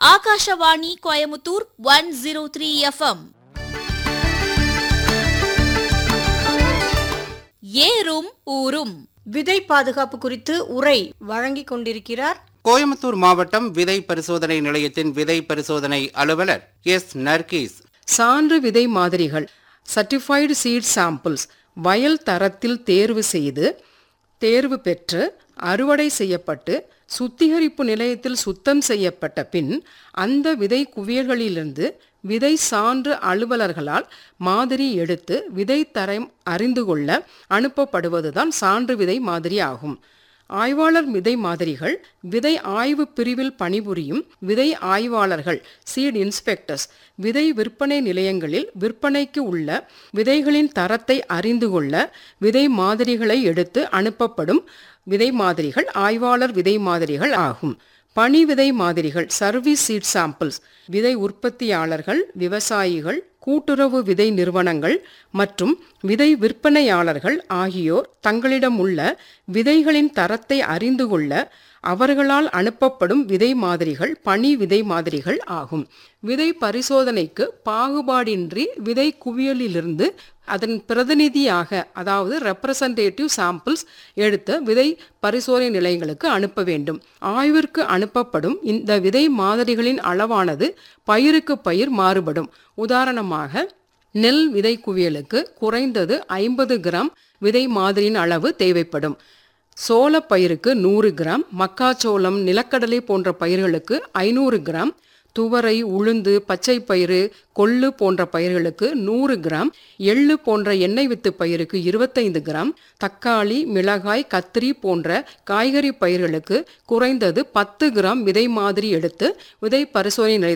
Akashvani Coimbatore one zero three FM ஏறும் ஊரும் விதை பாதுகாப்பு குறித்து உரை வழங்கிக் கொண்டிருக்கிறார் கோயம்புத்தூர் மாவட்டம் விதை பரிசோதனை நிலையத்தின் விதை பரிசோதனை அலுவலர் எஸ் நர்கீஸ் சான்று விதை மாதிரிகள் சர்டிஃபைடு சீட் சாம்பிள்ஸ் வயல் தரத்தில் தேர்வு செய்து தேர்வு பெற்று அறுவடை செய்யப்பட்டு சுத்திகரிப்பு நிலையத்தில் சுத்தம் செய்யப்பட்ட பின் அந்த விதை குவியல்களிலிருந்து விதை சான்று அலுவலர்களால் மாதிரி எடுத்து விதை தரம் அறிந்து கொள்ள அனுப்பப்படுவதுதான் சான்று விதை மாதிரி ஆகும் ஆய்வாளர் விதை மாதிரிகள் விதை ஆய்வு பிரிவில் பணிபுரியும் விதை ஆய்வாளர்கள் சீட் இன்ஸ்பெக்டர்ஸ் விதை விற்பனை நிலையங்களில் விற்பனைக்கு உள்ள விதைகளின் தரத்தை அறிந்து கொள்ள விதை மாதிரிகளை எடுத்து அனுப்பப்படும் விதை மாதிரிகள் ஆய்வாளர் விதை மாதிரிகள் ஆகும் பணி விதை மாதிரிகள் சர்வீஸ் சீட் சாம்பிள்ஸ் விதை உற்பத்தியாளர்கள் விவசாயிகள் கூட்டுறவு விதை நிறுவனங்கள் மற்றும் விதை விற்பனையாளர்கள் ஆகியோர் தங்களிடம் உள்ள விதைகளின் தரத்தை அறிந்து கொள்ள அவர்களால் அனுப்பப்படும் விதை மாதிரிகள் பனி விதை மாதிரிகள் ஆகும் விதை பரிசோதனைக்கு பாகுபாடின்றி விதை குவியலிலிருந்து அதன் பிரதிநிதியாக அதாவது ரெப்ரசன்டேட்டிவ் சாம்பிள்ஸ் எடுத்து விதை பரிசோதனை நிலையங்களுக்கு அனுப்ப வேண்டும் ஆய்விற்கு அனுப்பப்படும் இந்த விதை மாதிரிகளின் அளவானது பயிருக்கு பயிர் மாறுபடும் உதாரணமாக நெல் விதை குவியலுக்கு குறைந்தது ஐம்பது கிராம் விதை மாதிரியின் அளவு தேவைப்படும் சோளப்பயிருக்கு நூறு கிராம் மக்காச்சோளம் நிலக்கடலை போன்ற பயிர்களுக்கு ஐநூறு கிராம் துவரை உளுந்து பச்சை பயிறு கொள்ளு போன்ற பயிர்களுக்கு நூறு கிராம் எள்ளு போன்ற எண்ணெய் வித்து பயிருக்கு இருபத்தைந்து கிராம் தக்காளி மிளகாய் கத்திரி போன்ற காய்கறி பயிர்களுக்கு குறைந்தது பத்து கிராம் விதை மாதிரி எடுத்து விதை பரிசோதனை நிலையத்தில்